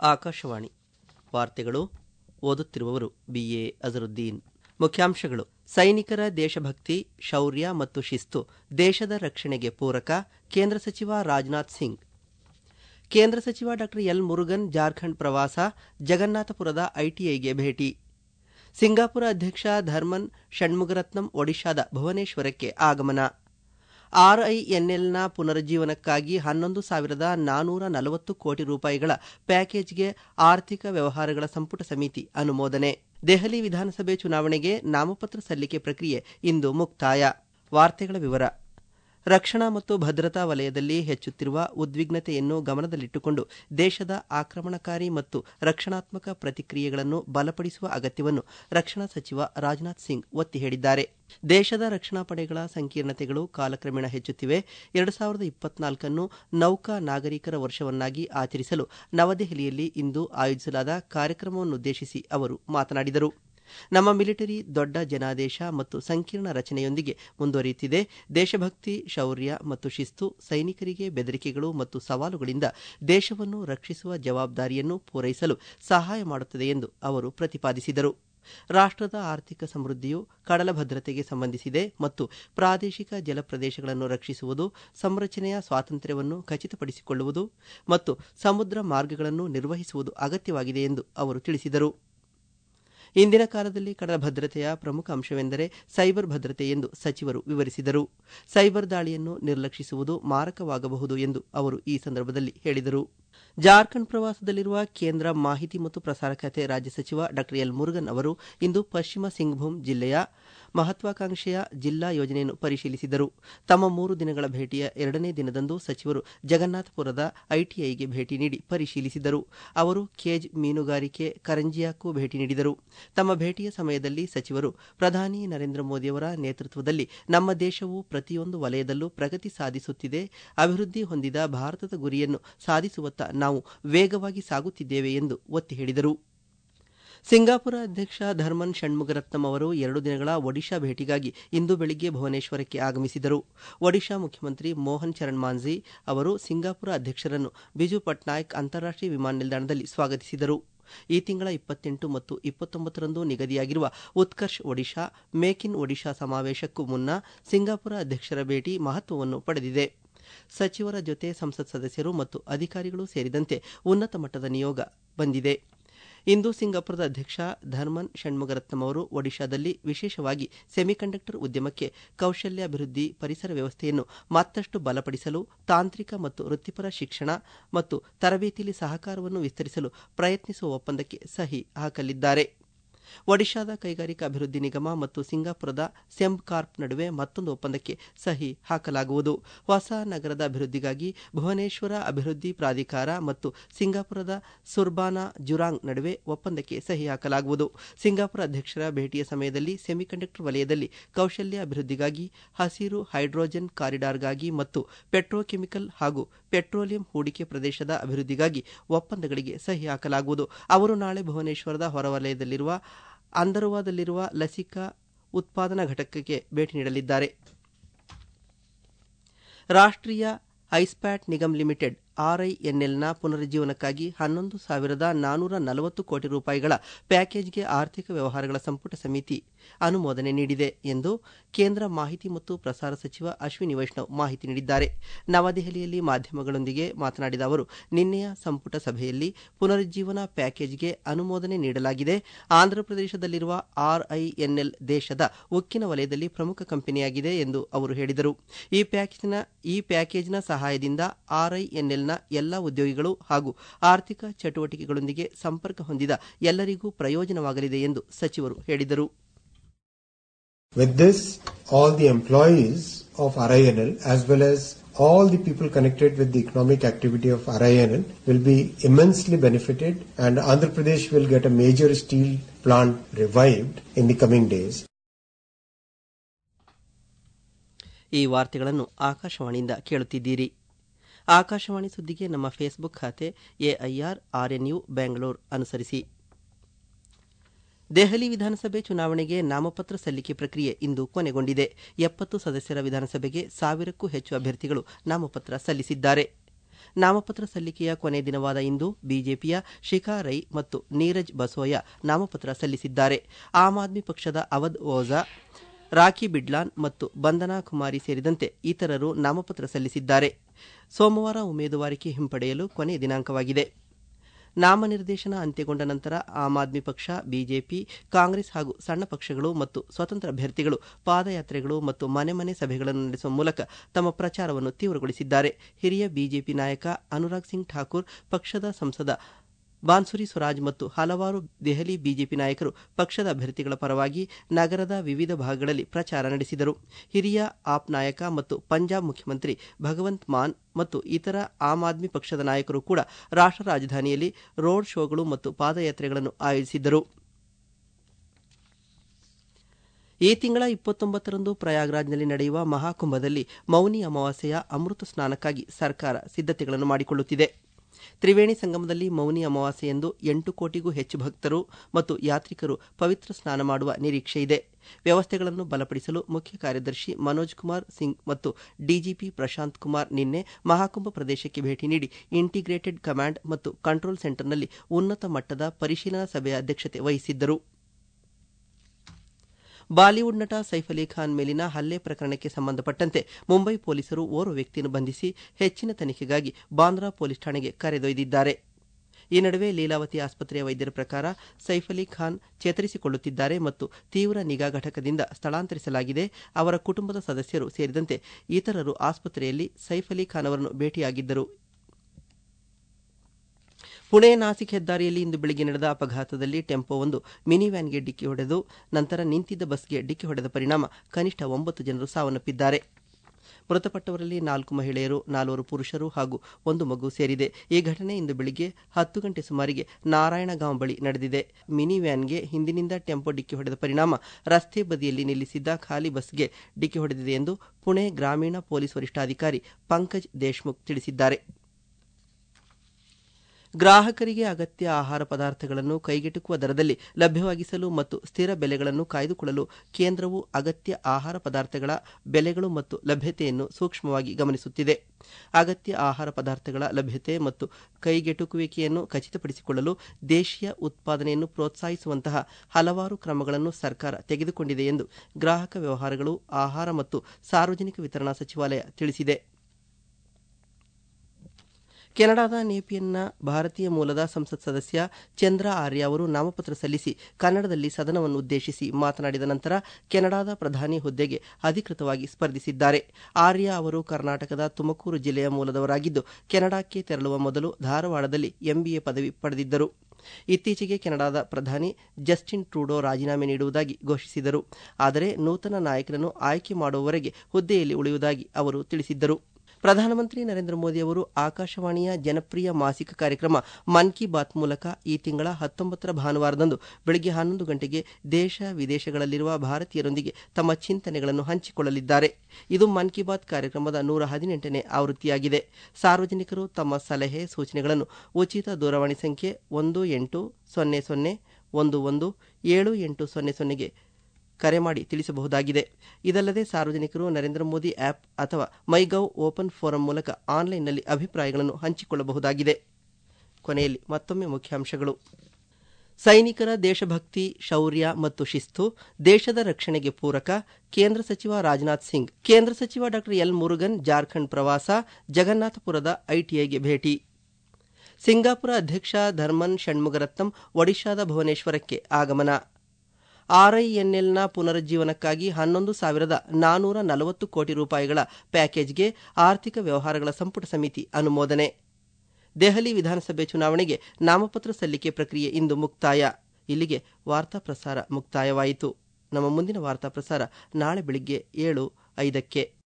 ಆಕಾಶವಾಣಿ ವಾರ್ತೆಗಳು ಓದುತ್ತಿರುವವರು ಬಿಎ ಅಜರುದ್ದೀನ್ ಮುಖ್ಯಾಂಶಗಳು ಸೈನಿಕರ ದೇಶಭಕ್ತಿ ಶೌರ್ಯ ಮತ್ತು ಶಿಸ್ತು ದೇಶದ ರಕ್ಷಣೆಗೆ ಪೂರಕ ಕೇಂದ್ರ ಸಚಿವ ರಾಜನಾಥ್ ಸಿಂಗ್ ಕೇಂದ್ರ ಸಚಿವ ಡಾ ಎಲ್ ಮುರುಗನ್ ಜಾರ್ಖಂಡ್ ಪ್ರವಾಸ ಜಗನ್ನಾಥಪುರದ ಐಟಿಐಗೆ ಭೇಟಿ ಸಿಂಗಾಪುರ ಅಧ್ಯಕ್ಷ ಧರ್ಮನ್ ಷಣ್ಮುಗರತ್ನಂ ಒಡಿಶಾದ ಭುವನೇಶ್ವರಕ್ಕೆ ಆಗಮನ ಆರ್ಐಎನ್ಎಲ್ನ ಪುನರುಜ್ಜೀವನಕ್ಕಾಗಿ ಹನ್ನೊಂದು ಸಾವಿರದ ನಾನೂರ ನಲವತ್ತು ಕೋಟಿ ರೂಪಾಯಿಗಳ ಪ್ಯಾಕೇಜ್ಗೆ ಆರ್ಥಿಕ ವ್ಯವಹಾರಗಳ ಸಂಪುಟ ಸಮಿತಿ ಅನುಮೋದನೆ ದೆಹಲಿ ವಿಧಾನಸಭೆ ಚುನಾವಣೆಗೆ ನಾಮಪತ್ರ ಸಲ್ಲಿಕೆ ಪ್ರಕ್ರಿಯೆ ಇಂದು ಮುಕ್ತಾಯ ವಾರ್ತೆಗಳ ವಿವರ ರಕ್ಷಣಾ ಮತ್ತು ಭದ್ರತಾ ವಲಯದಲ್ಲಿ ಹೆಚ್ಚುತ್ತಿರುವ ಉದ್ವಿಗ್ನತೆಯನ್ನು ಗಮನದಲ್ಲಿಟ್ಟುಕೊಂಡು ದೇಶದ ಆಕ್ರಮಣಕಾರಿ ಮತ್ತು ರಕ್ಷಣಾತ್ಮಕ ಪ್ರತಿಕ್ರಿಯೆಗಳನ್ನು ಬಲಪಡಿಸುವ ಅಗತ್ಯವನ್ನು ರಕ್ಷಣಾ ಸಚಿವ ರಾಜನಾಥ್ ಸಿಂಗ್ ಒತ್ತಿ ಹೇಳಿದ್ದಾರೆ ದೇಶದ ರಕ್ಷಣಾ ಪಡೆಗಳ ಸಂಕೀರ್ಣತೆಗಳು ಕಾಲಕ್ರಮೇಣ ಹೆಚ್ಚುತ್ತಿವೆ ಎರಡು ಸಾವಿರದ ಇಪ್ಪತ್ನಾಲ್ಕನ್ನು ನೌಕಾ ನಾಗರಿಕರ ವರ್ಷವನ್ನಾಗಿ ಆಚರಿಸಲು ನವದೆಹಲಿಯಲ್ಲಿ ಇಂದು ಆಯೋಜಿಸಲಾದ ಕಾರ್ಯಕ್ರಮವನ್ನುದ್ದೇಶಿಸಿ ಅವರು ಮಾತನಾಡಿದರು ನಮ್ಮ ಮಿಲಿಟರಿ ದೊಡ್ಡ ಜನಾದೇಶ ಮತ್ತು ಸಂಕೀರ್ಣ ರಚನೆಯೊಂದಿಗೆ ಮುಂದುವರಿಯುತ್ತಿದೆ ದೇಶಭಕ್ತಿ ಶೌರ್ಯ ಮತ್ತು ಶಿಸ್ತು ಸೈನಿಕರಿಗೆ ಬೆದರಿಕೆಗಳು ಮತ್ತು ಸವಾಲುಗಳಿಂದ ದೇಶವನ್ನು ರಕ್ಷಿಸುವ ಜವಾಬ್ದಾರಿಯನ್ನು ಪೂರೈಸಲು ಸಹಾಯ ಮಾಡುತ್ತದೆ ಎಂದು ಅವರು ಪ್ರತಿಪಾದಿಸಿದರು ರಾಷ್ಟದ ಆರ್ಥಿಕ ಸಮೃದ್ಧಿಯು ಕಡಲ ಭದ್ರತೆಗೆ ಸಂಬಂಧಿಸಿದೆ ಮತ್ತು ಪ್ರಾದೇಶಿಕ ಜಲಪ್ರದೇಶಗಳನ್ನು ರಕ್ಷಿಸುವುದು ಸಂರಚನೆಯ ಸ್ವಾತಂತ್ರ್ಯವನ್ನು ಖಚಿತಪಡಿಸಿಕೊಳ್ಳುವುದು ಮತ್ತು ಸಮುದ್ರ ಮಾರ್ಗಗಳನ್ನು ನಿರ್ವಹಿಸುವುದು ಅಗತ್ಯವಾಗಿದೆ ಎಂದು ಅವರು ತಿಳಿಸಿದರು ಇಂದಿನ ಕಾಲದಲ್ಲಿ ಕಡಲ ಭದ್ರತೆಯ ಪ್ರಮುಖ ಅಂಶವೆಂದರೆ ಸೈಬರ್ ಭದ್ರತೆ ಎಂದು ಸಚಿವರು ವಿವರಿಸಿದರು ಸೈಬರ್ ದಾಳಿಯನ್ನು ನಿರ್ಲಕ್ಷಿಸುವುದು ಮಾರಕವಾಗಬಹುದು ಎಂದು ಅವರು ಈ ಸಂದರ್ಭದಲ್ಲಿ ಹೇಳಿದರು ಜಾರ್ಖಂಡ್ ಪ್ರವಾಸದಲ್ಲಿರುವ ಕೇಂದ್ರ ಮಾಹಿತಿ ಮತ್ತು ಪ್ರಸಾರ ಖಾತೆ ರಾಜ್ಯ ಸಚಿವ ಡಾ ಎಲ್ ಮುರುಗನ್ ಅವರು ಇಂದು ಪಶ್ಚಿಮ ಸಿಂಗ್ಭೂಮ್ ಜಿಲ್ಲೆಯ ಮಹತ್ವಾಕಾಂಕ್ಷೆಯ ಜಿಲ್ಲಾ ಯೋಜನೆಯನ್ನು ಪರಿಶೀಲಿಸಿದರು ತಮ್ಮ ಮೂರು ದಿನಗಳ ಭೇಟಿಯ ಎರಡನೇ ದಿನದಂದು ಸಚಿವರು ಜಗನ್ನಾಥಪುರದ ಐಟಿಐಗೆ ಭೇಟಿ ನೀಡಿ ಪರಿಶೀಲಿಸಿದರು ಅವರು ಕೇಜ್ ಮೀನುಗಾರಿಕೆ ಕರಂಜಿಯಾಕ್ಕೂ ಭೇಟಿ ನೀಡಿದರು ತಮ್ಮ ಭೇಟಿಯ ಸಮಯದಲ್ಲಿ ಸಚಿವರು ಪ್ರಧಾನಿ ನರೇಂದ್ರ ಮೋದಿಯವರ ನೇತೃತ್ವದಲ್ಲಿ ನಮ್ಮ ದೇಶವು ಪ್ರತಿಯೊಂದು ವಲಯದಲ್ಲೂ ಪ್ರಗತಿ ಸಾಧಿಸುತ್ತಿದೆ ಅಭಿವೃದ್ಧಿ ಹೊಂದಿದ ಭಾರತದ ಗುರಿಯನ್ನು ಸಾಧಿಸುವತ್ತ ನಾವು ವೇಗವಾಗಿ ಸಾಗುತ್ತಿದ್ದೇವೆ ಎಂದು ಒತ್ತಿ ಹೇಳಿದರು ಸಿಂಗಾಪುರ ಅಧ್ಯಕ್ಷ ಧರ್ಮನ್ ಷಣ್ಮುಗರತ್ನಂ ಅವರು ಎರಡು ದಿನಗಳ ಒಡಿಶಾ ಭೇಟಿಗಾಗಿ ಇಂದು ಬೆಳಿಗ್ಗೆ ಭುವನೇಶ್ವರಕ್ಕೆ ಆಗಮಿಸಿದರು ಒಡಿಶಾ ಮುಖ್ಯಮಂತ್ರಿ ಮೋಹನ್ ಚರಣ್ ಮಾಂಝಿ ಅವರು ಸಿಂಗಾಪುರ ಅಧ್ಯಕ್ಷರನ್ನು ಬಿಜು ಪಟ್ನಾಯಕ್ ಅಂತಾರಾಷ್ಟೀಯ ವಿಮಾನ ನಿಲ್ದಾಣದಲ್ಲಿ ಸ್ವಾಗತಿಸಿದರು ಈ ತಿಂಗಳ ಇಪ್ಪತ್ತೆಂಟು ಮತ್ತು ಇಪ್ಪತ್ತೊಂಬತ್ತರಂದು ನಿಗದಿಯಾಗಿರುವ ಉತ್ಕರ್ಷ್ ಒಡಿಶಾ ಮೇಕ್ ಇನ್ ಒಡಿಶಾ ಸಮಾವೇಶಕ್ಕೂ ಮುನ್ನ ಸಿಂಗಾಪುರ ಅಧ್ಯಕ್ಷರ ಭೇಟಿ ಮಹತ್ವವನ್ನು ಪಡೆದಿದೆ ಸಚಿವರ ಜೊತೆ ಸಂಸತ್ ಸದಸ್ಯರು ಮತ್ತು ಅಧಿಕಾರಿಗಳು ಸೇರಿದಂತೆ ಉನ್ನತ ಮಟ್ಟದ ನಿಯೋಗ ಬಂದಿದೆ ಇಂದು ಸಿಂಗಾಪುರದ ಅಧ್ಯಕ್ಷ ಧರ್ಮನ್ ಷಣ್ಮುಗರತ್ನಂ ಅವರು ಒಡಿಶಾದಲ್ಲಿ ವಿಶೇಷವಾಗಿ ಸೆಮಿಕಂಡಕ್ಟರ್ ಉದ್ಯಮಕ್ಕೆ ಕೌಶಲ್ಯಾಭಿವೃದ್ಧಿ ಪರಿಸರ ವ್ಯವಸ್ಥೆಯನ್ನು ಮತ್ತಷ್ಟು ಬಲಪಡಿಸಲು ತಾಂತ್ರಿಕ ಮತ್ತು ವೃತ್ತಿಪರ ಶಿಕ್ಷಣ ಮತ್ತು ತರಬೇತಿಯಲ್ಲಿ ಸಹಕಾರವನ್ನು ವಿಸ್ತರಿಸಲು ಪ್ರಯತ್ನಿಸುವ ಒಪ್ಪಂದಕ್ಕೆ ಸಹಿ ಹಾಕಲಿದ್ದಾರೆ ಒಡಿಶಾದ ಕೈಗಾರಿಕಾ ಅಭಿವೃದ್ಧಿ ನಿಗಮ ಮತ್ತು ಸಿಂಗಾಪುರದ ಸೆಂಬ್ಕಾರ್ಪ್ ನಡುವೆ ಮತ್ತೊಂದು ಒಪ್ಪಂದಕ್ಕೆ ಸಹಿ ಹಾಕಲಾಗುವುದು ಹೊಸ ನಗರದ ಅಭಿವೃದ್ಧಿಗಾಗಿ ಭುವನೇಶ್ವರ ಅಭಿವೃದ್ಧಿ ಪ್ರಾಧಿಕಾರ ಮತ್ತು ಸಿಂಗಾಪುರದ ಸುರ್ಬಾನಾ ಜುರಾಂಗ್ ನಡುವೆ ಒಪ್ಪಂದಕ್ಕೆ ಸಹಿ ಹಾಕಲಾಗುವುದು ಸಿಂಗಾಪುರ ಅಧ್ಯಕ್ಷರ ಭೇಟಿಯ ಸಮಯದಲ್ಲಿ ಸೆಮಿಕಂಡಕ್ಟರ್ ವಲಯದಲ್ಲಿ ಕೌಶಲ್ಯ ಅಭಿವೃದ್ಧಿಗಾಗಿ ಹಸಿರು ಹೈಡ್ರೋಜನ್ ಕಾರಿಡಾರ್ಗಾಗಿ ಮತ್ತು ಪೆಟ್ರೋಕೆಮಿಕಲ್ ಹಾಗೂ ಪೆಟ್ರೋಲಿಯಂ ಹೂಡಿಕೆ ಪ್ರದೇಶದ ಅಭಿವೃದ್ಧಿಗಾಗಿ ಒಪ್ಪಂದಗಳಿಗೆ ಸಹಿ ಹಾಕಲಾಗುವುದು ಅವರು ನಾಳೆ ಭುವನೇಶ್ವರದ ಹೊರವಲಯದಲ್ಲಿರುವ ಅಂದರ್ವಾದಲ್ಲಿರುವ ಲಸಿಕಾ ಉತ್ಪಾದನಾ ಘಟಕಕ್ಕೆ ಭೇಟಿ ನೀಡಲಿದ್ದಾರೆ ರಾಷ್ಟ್ರೀಯ ಐಸ್ಪ್ಯಾಟ್ ನಿಗಮ್ ಲಿಮಿಟೆಡ್ ಆರ್ಐಎನ್ಎಲ್ನ ಪುನರುಜ್ಜೀವನಕ್ಕಾಗಿ ಹನ್ನೊಂದು ಸಾವಿರದ ನಾನೂರ ನಲವತ್ತು ಕೋಟಿ ರೂಪಾಯಿಗಳ ಪ್ಯಾಕೇಜ್ಗೆ ಆರ್ಥಿಕ ವ್ಯವಹಾರಗಳ ಸಂಪುಟ ಸಮಿತಿ ಅನುಮೋದನೆ ನೀಡಿದೆ ಎಂದು ಕೇಂದ್ರ ಮಾಹಿತಿ ಮತ್ತು ಪ್ರಸಾರ ಸಚಿವ ಅಶ್ವಿನಿ ವೈಷ್ಣವ್ ಮಾಹಿತಿ ನೀಡಿದ್ದಾರೆ ನವದೆಹಲಿಯಲ್ಲಿ ಮಾಧ್ಯಮಗಳೊಂದಿಗೆ ಮಾತನಾಡಿದ ಅವರು ನಿನ್ನೆಯ ಸಂಪುಟ ಸಭೆಯಲ್ಲಿ ಪುನರುಜ್ಜೀವನ ಪ್ಯಾಕೇಜ್ಗೆ ಅನುಮೋದನೆ ನೀಡಲಾಗಿದೆ ಆಂಧ್ರಪ್ರದೇಶದಲ್ಲಿರುವ ಆರ್ಐಎನ್ಎಲ್ ದೇಶದ ಉಕ್ಕಿನ ವಲಯದಲ್ಲಿ ಪ್ರಮುಖ ಕಂಪನಿಯಾಗಿದೆ ಎಂದು ಅವರು ಹೇಳಿದರು ಈ ಪ್ಯಾಕೇಜ್ನ ಈ ಪ್ಯಾಕೇಜ್ನ ಸಹಾಯದಿಂದ ಆರ್ಐಎನ್ಎಲ್ನ ಎಲ್ಲಾ ಉದ್ಯೋಗಿಗಳು ಹಾಗೂ ಆರ್ಥಿಕ ಚಟುವಟಿಕೆಗಳೊಂದಿಗೆ ಸಂಪರ್ಕ ಹೊಂದಿದ ಎಲ್ಲರಿಗೂ ಪ್ರಯೋಜನವಾಗಲಿದೆ ಎಂದು ಸಚಿವರು ಹೇಳಿದರು With this, all the employees of RINL as well as all the people connected with the economic activity of RINL will be immensely benefited and Andhra Pradesh will get a major steel plant revived in the coming days. ಈ ವಾರ್ತೆಗಳನ್ನು ಆಕಾಶವಾಣಿಯಿಂದ ಕೇಳುತ್ತಿದ್ದೀರಿ ಆಕಾಶವಾಣಿ ಸುದ್ದಿಗೆ ನಮ್ಮ Facebook ಖಾತೆ AIR RNU Bengaluru ಅನುಸರಿಸಿ ದೆಹಲಿ ವಿಧಾನಸಭೆ ಚುನಾವಣೆಗೆ ನಾಮಪತ್ರ ಸಲ್ಲಿಕೆ ಪ್ರಕ್ರಿಯೆ ಇಂದು ಕೊನೆಗೊಂಡಿದೆ ಎಪ್ಪತ್ತು ಸದಸ್ಯರ ವಿಧಾನಸಭೆಗೆ ಸಾವಿರಕ್ಕೂ ಹೆಚ್ಚು ಅಭ್ಯರ್ಥಿಗಳು ನಾಮಪತ್ರ ಸಲ್ಲಿಸಿದ್ದಾರೆ ನಾಮಪತ್ರ ಸಲ್ಲಿಕೆಯ ಕೊನೆ ದಿನವಾದ ಇಂದು ಬಿಜೆಪಿಯ ಶಿಖಾ ರೈ ಮತ್ತು ನೀರಜ್ ಬಸೋಯ ನಾಮಪತ್ರ ಸಲ್ಲಿಸಿದ್ದಾರೆ ಆಮ್ ಆದ್ಮಿ ಪಕ್ಷದ ಅವಧ್ ಓಜಾ ರಾಖಿ ಬಿಡ್ಲಾನ್ ಮತ್ತು ಬಂದನಾ ಕುಮಾರಿ ಸೇರಿದಂತೆ ಇತರರು ನಾಮಪತ್ರ ಸಲ್ಲಿಸಿದ್ದಾರೆ ಸೋಮವಾರ ಉಮೇದುವಾರಿಕೆ ಹಿಂಪಡೆಯಲು ಕೊನೆ ದಿನಾಂಕವಾಗಿದೆ ನಾಮನಿರ್ದೇಶನ ಅಂತ್ಯಗೊಂಡ ನಂತರ ಆಮ್ ಆದ್ಮಿ ಪಕ್ಷ ಬಿಜೆಪಿ ಕಾಂಗ್ರೆಸ್ ಹಾಗೂ ಸಣ್ಣ ಪಕ್ಷಗಳು ಮತ್ತು ಸ್ವತಂತ್ರ ಅಭ್ಯರ್ಥಿಗಳು ಪಾದಯಾತ್ರೆಗಳು ಮತ್ತು ಮನೆ ಮನೆ ಸಭೆಗಳನ್ನು ನಡೆಸುವ ಮೂಲಕ ತಮ್ಮ ಪ್ರಚಾರವನ್ನು ತೀವ್ರಗೊಳಿಸಿದ್ದಾರೆ ಹಿರಿಯ ಬಿಜೆಪಿ ನಾಯಕ ಅನುರಾಗ್ ಸಿಂಗ್ ಠಾಕೂರ್ ಪಕ್ಷದ ಸಂಸದ ಬಾನ್ಸುರಿ ಸ್ವರಾಜ್ ಮತ್ತು ಹಲವಾರು ದೆಹಲಿ ಬಿಜೆಪಿ ನಾಯಕರು ಪಕ್ಷದ ಅಭ್ಯರ್ಥಿಗಳ ಪರವಾಗಿ ನಗರದ ವಿವಿಧ ಭಾಗಗಳಲ್ಲಿ ಪ್ರಚಾರ ನಡೆಸಿದರು ಹಿರಿಯ ಆಪ್ ನಾಯಕ ಮತ್ತು ಪಂಜಾಬ್ ಮುಖ್ಯಮಂತ್ರಿ ಭಗವಂತ್ ಮಾನ್ ಮತ್ತು ಇತರ ಆಮ್ ಆದ್ಮಿ ಪಕ್ಷದ ನಾಯಕರು ಕೂಡ ರಾಷ್ಟ್ರ ರಾಜಧಾನಿಯಲ್ಲಿ ರೋಡ್ ಶೋಗಳು ಮತ್ತು ಪಾದಯಾತ್ರೆಗಳನ್ನು ಆಯೋಜಿಸಿದ್ದರು ಈ ತಿಂಗಳ ಇಪ್ಪತ್ತೊಂಬತ್ತರಂದು ಪ್ರಯಾಗ್ರಾಜ್ನಲ್ಲಿ ನಡೆಯುವ ಮಹಾಕುಂಭದಲ್ಲಿ ಮೌನಿ ಅಮಾವಾಸ್ಯೆಯ ಅಮೃತ ಸ್ನಾನಕ್ಕಾಗಿ ಸರ್ಕಾರ ಸಿದ್ಧತೆಗಳನ್ನು ಮಾಡಿಕೊಳ್ಳುತ್ತಿದೆ ತ್ರಿವೇಣಿ ಸಂಗಮದಲ್ಲಿ ಮೌನಿ ಅಮಾವಾಸ್ಯೆಯಂದು ಎಂಟು ಕೋಟಿಗೂ ಹೆಚ್ಚು ಭಕ್ತರು ಮತ್ತು ಯಾತ್ರಿಕರು ಪವಿತ್ರ ಸ್ನಾನ ಮಾಡುವ ನಿರೀಕ್ಷೆ ಇದೆ ವ್ಯವಸ್ಥೆಗಳನ್ನು ಬಲಪಡಿಸಲು ಮುಖ್ಯ ಕಾರ್ಯದರ್ಶಿ ಮನೋಜ್ ಕುಮಾರ್ ಸಿಂಗ್ ಮತ್ತು ಡಿಜಿಪಿ ಪ್ರಶಾಂತ್ ಕುಮಾರ್ ನಿನ್ನೆ ಮಹಾಕುಂಭ ಪ್ರದೇಶಕ್ಕೆ ಭೇಟಿ ನೀಡಿ ಇಂಟಿಗ್ರೇಟೆಡ್ ಕಮಾಂಡ್ ಮತ್ತು ಕಂಟ್ರೋಲ್ ಸೆಂಟರ್ನಲ್ಲಿ ಉನ್ನತ ಮಟ್ಟದ ಪರಿಶೀಲನಾ ಸಭೆಯ ಅಧ್ಯಕ್ಷತೆ ವಹಿಸಿದ್ದರು ಬಾಲಿವುಡ್ ನಟ ಸೈಫ್ ಅಲಿ ಖಾನ್ ಮೇಲಿನ ಹಲ್ಲೆ ಪ್ರಕರಣಕ್ಕೆ ಸಂಬಂಧಪಟ್ಟಂತೆ ಮುಂಬೈ ಪೊಲೀಸರು ಓರ್ವ ವ್ಯಕ್ತಿಯನ್ನು ಬಂಧಿಸಿ ಹೆಚ್ಚಿನ ತನಿಖೆಗಾಗಿ ಬಾಂದ್ರಾ ಪೊಲೀಸ್ ಠಾಣೆಗೆ ಕರೆದೊಯ್ದಿದ್ದಾರೆ ಈ ನಡುವೆ ಲೀಲಾವತಿ ಆಸ್ಪತ್ರೆಯ ವೈದ್ಯರ ಪ್ರಕಾರ ಸೈಫ್ ಅಲಿ ಖಾನ್ ಚೇತರಿಸಿಕೊಳ್ಳುತ್ತಿದ್ದಾರೆ ಮತ್ತು ತೀವ್ರ ನಿಗಾ ಘಟಕದಿಂದ ಸ್ಥಳಾಂತರಿಸಲಾಗಿದೆ ಅವರ ಕುಟುಂಬದ ಸದಸ್ಯರು ಸೇರಿದಂತೆ ಇತರರು ಆಸ್ಪತ್ರೆಯಲ್ಲಿ ಸೈಫ್ ಅಲಿ ಖಾನ್ ಅವರನ್ನು ಭೇಟಿಯಾಗಿದ್ದರು ಪುಣೆ ನಾಸಿಕ್ ಹೆದ್ದಾರಿಯಲ್ಲಿ ಇಂದು ಬೆಳಗ್ಗೆ ನಡೆದ ಅಪಘಾತದಲ್ಲಿ ಟೆಂಪೋವೊಂದು ಮಿನಿ ವ್ಯಾನ್ಗೆ ಡಿಕ್ಕಿ ಹೊಡೆದು ನಂತರ ನಿಂತಿದ್ದ ಬಸ್ಗೆ ಡಿಕ್ಕಿ ಹೊಡೆದ ಪರಿಣಾಮ ಕನಿಷ್ಠ ಒಂಬತ್ತು ಜನರು ಸಾವನ್ನಪ್ಪಿದ್ದಾರೆ ಮೃತಪಟ್ಟವರಲ್ಲಿ ನಾಲ್ಕು ಮಹಿಳೆಯರು ನಾಲ್ವರು ಪುರುಷರು ಹಾಗೂ ಒಂದು ಮಗು ಸೇರಿದೆ ಈ ಘಟನೆ ಇಂದು ಬೆಳಿಗ್ಗೆ ಹತ್ತು ಗಂಟೆ ಸುಮಾರಿಗೆ ನಾರಾಯಣಗಾಂವ್ ಬಳಿ ನಡೆದಿದೆ ಮಿನಿ ವ್ಯಾನ್ಗೆ ಹಿಂದಿನಿಂದ ಟೆಂಪೋ ಡಿಕ್ಕಿ ಹೊಡೆದ ಪರಿಣಾಮ ರಸ್ತೆ ಬದಿಯಲ್ಲಿ ನಿಲ್ಲಿಸಿದ್ದ ಖಾಲಿ ಬಸ್ಗೆ ಡಿಕ್ಕಿ ಹೊಡೆದಿದೆ ಎಂದು ಪುಣೆ ಗ್ರಾಮೀಣ ಪೊಲೀಸ್ ವರಿಷ್ಠಾಧಿಕಾರಿ ಪಂಕಜ್ ದೇಶ್ಮುಖ್ ತಿಳಿಸಿದ್ದಾರೆ ಗ್ರಾಹಕರಿಗೆ ಅಗತ್ಯ ಆಹಾರ ಪದಾರ್ಥಗಳನ್ನು ಕೈಗೆಟುಕುವ ದರದಲ್ಲಿ ಲಭ್ಯವಾಗಿಸಲು ಮತ್ತು ಸ್ಥಿರ ಬೆಲೆಗಳನ್ನು ಕಾಯ್ದುಕೊಳ್ಳಲು ಕೇಂದ್ರವು ಅಗತ್ಯ ಆಹಾರ ಪದಾರ್ಥಗಳ ಬೆಲೆಗಳು ಮತ್ತು ಲಭ್ಯತೆಯನ್ನು ಸೂಕ್ಷ್ಮವಾಗಿ ಗಮನಿಸುತ್ತಿದೆ ಅಗತ್ಯ ಆಹಾರ ಪದಾರ್ಥಗಳ ಲಭ್ಯತೆ ಮತ್ತು ಕೈಗೆಟುಕುವಿಕೆಯನ್ನು ಖಚಿತಪಡಿಸಿಕೊಳ್ಳಲು ದೇಶೀಯ ಉತ್ಪಾದನೆಯನ್ನು ಪ್ರೋತ್ಸಾಹಿಸುವಂತಹ ಹಲವಾರು ಕ್ರಮಗಳನ್ನು ಸರ್ಕಾರ ತೆಗೆದುಕೊಂಡಿದೆ ಎಂದು ಗ್ರಾಹಕ ವ್ಯವಹಾರಗಳು ಆಹಾರ ಮತ್ತು ಸಾರ್ವಜನಿಕ ವಿತರಣಾ ಸಚಿವಾಲಯ ತಿಳಿಸಿದೆ ಕೆನಡಾದ ನೇಪಿಯನ್ನ ಭಾರತೀಯ ಮೂಲದ ಸಂಸತ್ ಸದಸ್ಯ ಚಂದ್ರ ಆರ್ಯ ಅವರು ನಾಮಪತ್ರ ಸಲ್ಲಿಸಿ ಕನ್ನಡದಲ್ಲಿ ಸದನವನ್ನು ಉದ್ದೇಶಿಸಿ ಮಾತನಾಡಿದ ನಂತರ ಕೆನಡಾದ ಪ್ರಧಾನಿ ಹುದ್ದೆಗೆ ಅಧಿಕೃತವಾಗಿ ಸ್ಪರ್ಧಿಸಿದ್ದಾರೆ ಆರ್ಯ ಅವರು ಕರ್ನಾಟಕದ ತುಮಕೂರು ಜಿಲ್ಲೆಯ ಮೂಲದವರಾಗಿದ್ದು ಕೆನಡಾಕ್ಕೆ ತೆರಳುವ ಮೊದಲು ಧಾರವಾಡದಲ್ಲಿ ಎಂಬಿಎ ಪದವಿ ಪಡೆದಿದ್ದರು ಇತ್ತೀಚೆಗೆ ಕೆನಡಾದ ಪ್ರಧಾನಿ ಜಸ್ಟಿನ್ ಟ್ರೂಡೋ ರಾಜೀನಾಮೆ ನೀಡುವುದಾಗಿ ಘೋಷಿಸಿದರು ಆದರೆ ನೂತನ ನಾಯಕನನ್ನು ಆಯ್ಕೆ ಮಾಡುವವರೆಗೆ ಹುದ್ದೆಯಲ್ಲಿ ಉಳಿಯುವುದಾಗಿ ಅವರು ತಿಳಿಸಿದ್ದರು ಪ್ರಧಾನಮಂತ್ರಿ ನರೇಂದ್ರ ಮೋದಿ ಅವರು ಆಕಾಶವಾಣಿಯ ಜನಪ್ರಿಯ ಮಾಸಿಕ ಕಾರ್ಯಕ್ರಮ ಮನ್ ಕಿ ಬಾತ್ ಮೂಲಕ ಈ ತಿಂಗಳ ಹತ್ತೊಂಬತ್ತರ ಭಾನುವಾರದಂದು ಬೆಳಗ್ಗೆ ಹನ್ನೊಂದು ಗಂಟೆಗೆ ದೇಶ ವಿದೇಶಗಳಲ್ಲಿರುವ ಭಾರತೀಯರೊಂದಿಗೆ ತಮ್ಮ ಚಿಂತನೆಗಳನ್ನು ಹಂಚಿಕೊಳ್ಳಲಿದ್ದಾರೆ ಇದು ಮನ್ ಕಿ ಬಾತ್ ಕಾರ್ಯಕ್ರಮದ ನೂರ ಹದಿನೆಂಟನೇ ಆವೃತ್ತಿಯಾಗಿದೆ ಸಾರ್ವಜನಿಕರು ತಮ್ಮ ಸಲಹೆ ಸೂಚನೆಗಳನ್ನು ಉಚಿತ ದೂರವಾಣಿ ಸಂಖ್ಯೆ ಒಂದು ಎಂಟು ಸೊನ್ನೆ ಸೊನ್ನೆ ಒಂದು ಒಂದು ಏಳು ಎಂಟು ಸೊನ್ನೆ ಸೊನ್ನೆಗೆ ಕರೆ ಮಾಡಿ ತಿಳಿಸಬಹುದಾಗಿದೆ ಇದಲ್ಲದೆ ಸಾರ್ವಜನಿಕರು ನರೇಂದ್ರ ಮೋದಿ ಆಪ್ ಅಥವಾ ಮೈಗೌ ಓಪನ್ ಫೋರಂ ಮೂಲಕ ಆನ್ಲೈನ್ನಲ್ಲಿ ಅಭಿಪ್ರಾಯಗಳನ್ನು ಹಂಚಿಕೊಳ್ಳಬಹುದಾಗಿದೆ ಕೊನೆಯಲ್ಲಿ ಮತ್ತೊಮ್ಮೆ ಮುಖ್ಯಾಂಶಗಳು ಸೈನಿಕರ ದೇಶಭಕ್ತಿ ಶೌರ್ಯ ಮತ್ತು ಶಿಸ್ತು ದೇಶದ ರಕ್ಷಣೆಗೆ ಪೂರಕ ಕೇಂದ್ರ ಸಚಿವ ರಾಜನಾಥ್ ಸಿಂಗ್ ಕೇಂದ್ರ ಸಚಿವ ಡಾ ಎಲ್ ಮುರುಗನ್ ಜಾರ್ಖಂಡ್ ಪ್ರವಾಸ ಜಗನ್ನಾಥಪುರದ ಐಟಿಐಗೆ ಭೇಟಿ ಸಿಂಗಾಪುರ ಅಧ್ಯಕ್ಷ ಧರ್ಮನ್ ಷಣ್ಮುಗರತ್ನಂ ಒಡಿಶಾದ ಭುವನೇಶ್ವರಕ್ಕೆ ಆಗಮನ ಆರ್ಐಎನ್ಎಲ್ನ ಪುನರುಜ್ಜೀವನಕ್ಕಾಗಿ ಹನ್ನೊಂದು ಸಾವಿರದ ನಾನೂರ ನಲವತ್ತು ಕೋಟಿ ರೂಪಾಯಿಗಳ ಪ್ಯಾಕೇಜ್ಗೆ ಆರ್ಥಿಕ ವ್ಯವಹಾರಗಳ ಸಂಪುಟ ಸಮಿತಿ ಅನುಮೋದನೆ ದೆಹಲಿ ವಿಧಾನಸಭೆ ಚುನಾವಣೆಗೆ ನಾಮಪತ್ರ ಸಲ್ಲಿಕೆ ಪ್ರಕ್ರಿಯೆ ಇಂದು ಮುಕ್ತಾಯ ಇಲ್ಲಿಗೆ ವಾರ್ತಾ ಪ್ರಸಾರ ಮುಕ್ತಾಯವಾಯಿತು ನಮ್ಮ ಮುಂದಿನ ವಾರ್ತಾ ಪ್ರಸಾರ ನಾಳೆ ಬೆಳಿಗ್ಗೆ ಏಳು ಐದಕ್ಕೆ